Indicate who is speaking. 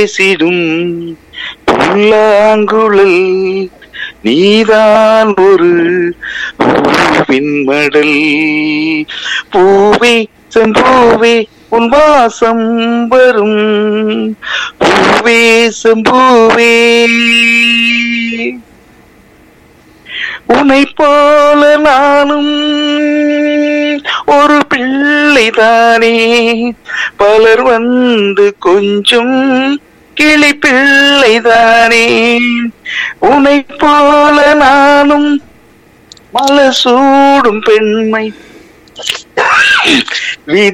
Speaker 1: பேசிடும் புல்லாங்குழல் நீதான் ஒரு பூவின் மடல் பூவே செம்பூவே உன் வாசம் வரும் பூவே செம்பூவே உன்னை போல நானும் ஒரு பிள்ளைதானே பலர் வந்து கொஞ்சம் கிளி பிள்ளைதானே உன்னை போல நானும் மலர் சூடும் பெண்மை